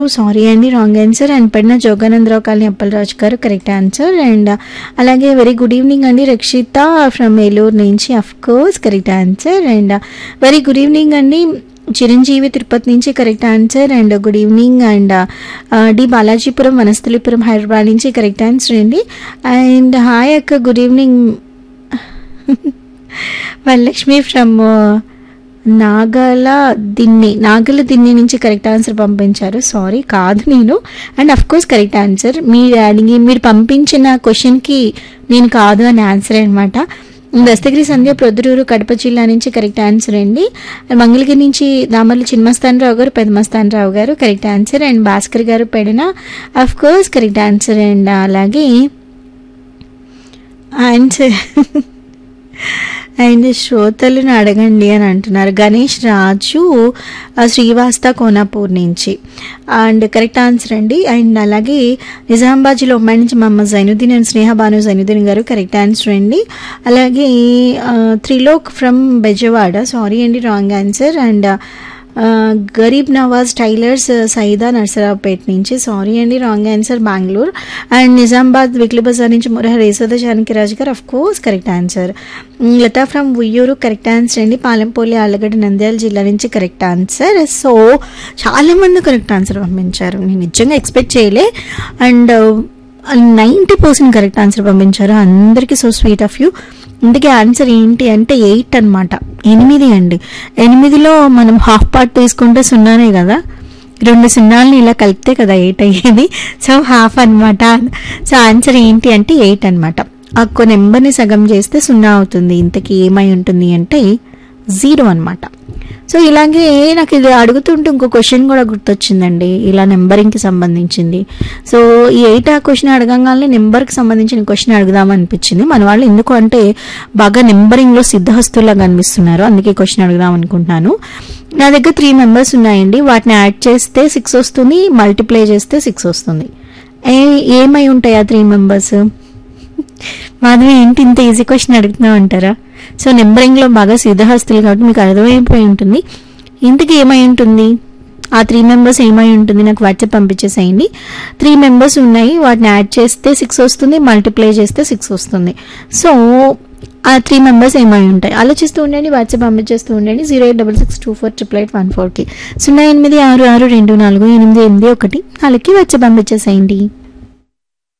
sorry అండి wrong answer and పడిన Jogananda Rao colony Appalaraju గారు కరెక్ట్ ఆన్సర్ అండ్ అలాగే వెరీ గుడ్ ఈవినింగ్ అండి రక్షిత ఫ్రమ్ ఏలూరు నుంచి of course correct answer and very good evening అండి చిరంజీవి తిరుపతి నుంచి correct answer and good evening and డి బాలాజీపురం వనస్థలిపురం హైదరాబాద్ నుంచి కరెక్ట్ ఆన్సర్ అండి అండ్ హాయ్ అక్క good evening Varalakshmi from Nagaladinni Nagaladinni నుంచి కరెక్ట్ ఆన్సర్ పంపించారు సారీ కాదు నేను and of course correct answer మీరు అడిగి మీరు పంపించిన క్వశ్చన్కి నేను కాదు అని ఆన్సర్ అనమాట దస్తగిరి సంధ్య ప్రొద్దురూరు కడప జిల్లా నుంచి కరెక్ట్ ఆన్సర్ అండి మంగళగిరి నుంచి దామర్ల చిన్మస్తాన్ రావు గారు పెదమస్తాన్ రావు గారు కరెక్ట్ ఆన్సర్ అండ్ భాస్కర్ గారు పెడిన of course correct answer and అలాగే ఆన్సర్ అండ్ శ్రోతలను అడగండి అని అంటున్నారు గణేష్ రాజు ఆ, శ్రీవాస్త కోనాపూర్ నుంచి అండ్ కరెక్ట్ ఆన్సర్ అండి అండ్ అలాగే నిజామాబాద్ జిల్లా ఉమ్మడి నుంచి మహమ్మద్ జైనుద్దీన్ అండ్ స్నేహ భాను జైనుద్దీన్ గారు కరెక్ట్ ఆన్సర్ అండి అలాగే ఆ, త్రిలోక్ ఫ్రమ్ బెజవాడ సారీ అండి రాంగ్ ఆన్సర్ అండ్ ఆ, గరీబ్ నవాజ్ టైలర్స్ సైదా నర్సరావుపేట నుంచి సారీ అండి wrong answer Bengaluru and Nizamabad weekly bazaar నుంచి మురహర్ యశోద జానకిరాజు గారు of course correct answer Latha from Uyyuru correct answer అండి పాలెంపల్లి ఆలగడ్డ నంద్యాల జిల్లా నుంచి కరెక్ట్ ఆన్సర్ సో చాలా మంది కరెక్ట్ ఆన్సర్ పంపించారు నేను నిజంగా ఎక్స్పెక్ట్ చేయలే and ninety percent correct answer పంపించారు అందరికీ సో స్వీట్ ఆఫ్ యూ ఇందుకే ఆన్సర్ ఏంటి అంటే ఎయిట్ అన్నమాట ఎనిమిది అండి ఎనిమిదిలో మనం హాఫ్ పార్ట్ తీసుకుంటే సున్నానే కదా రెండు సున్నాలని ఇలా కలిపితే కదా ఎయిట్ అయ్యేది సో హాఫ్ అన్నమాట సో ఆన్సర్ ఏంటి అంటే ఎయిట్ అనమాట ఒక్క నెంబర్ని సగం చేస్తే సున్నా అవుతుంది ఇంతకీ ఏమై ఉంటుంది అంటే జీరో అన్నమాట సో ఇలాగే నాకు ఇది అడుగుతుంటే ఇంకో క్వశ్చన్ కూడా గుర్తొచ్చిందండి ఇలా నెంబరింగ్కి సంబంధించింది సో ఈ ఎయిట్ ఆ క్వశ్చన్ అడగంగానే నెంబర్కి సంబంధించిన క్వశ్చన్ అడుగుదాం అనిపించింది మన వాళ్ళు ఎందుకు అంటే బాగా నెంబరింగ్లో సిద్ధహస్తుల్లా కనిపిస్తున్నారు అందుకే క్వశ్చన్ అడుగుదాం అనుకుంటున్నాను నా దగ్గర త్రీ మెంబర్స్ ఉన్నాయండి వాటిని యాడ్ చేస్తే సిక్స్ వస్తుంది మల్టిప్లై చేస్తే సిక్స్ వస్తుంది ఏ ఏమై ఉంటాయి ఆ త్రీ మెంబర్స్ మాధవి ఏంటి ఇంత ఈజీ క్వశ్చన్ అడుగుతున్నావు అంటారా సో నెంబరింగ్లో బాగా సిద్ధహస్తులు కాబట్టి మీకు అర్థమైపోయి ఉంటుంది ఇంతకీ ఏమై ఉంటుంది ఆ త్రీ మెంబర్స్ ఏమై ఉంటుంది నాకు వాట్సాప్ పంపించేసేయండి త్రీ మెంబర్స్ ఉన్నాయి వాటిని యాడ్ చేస్తే సిక్స్ వస్తుంది మల్టిప్లై చేస్తే సిక్స్ వస్తుంది సో ఆ త్రీ మెంబర్స్ ఏమై ఉంటాయి ఆలోచిస్తూ ఉండండి వాట్సాప్ పంపించేస్తూ ఉండండి zero eight double six two four triple eight one ఫోర్కి సున్నా ఎనిమిది ఆరు ఆరు రెండు నాలుగు ఎనిమిది ఎనిమిది ఒకటి వాళ్ళకి వాట్సాప్ పంపించేసేయండి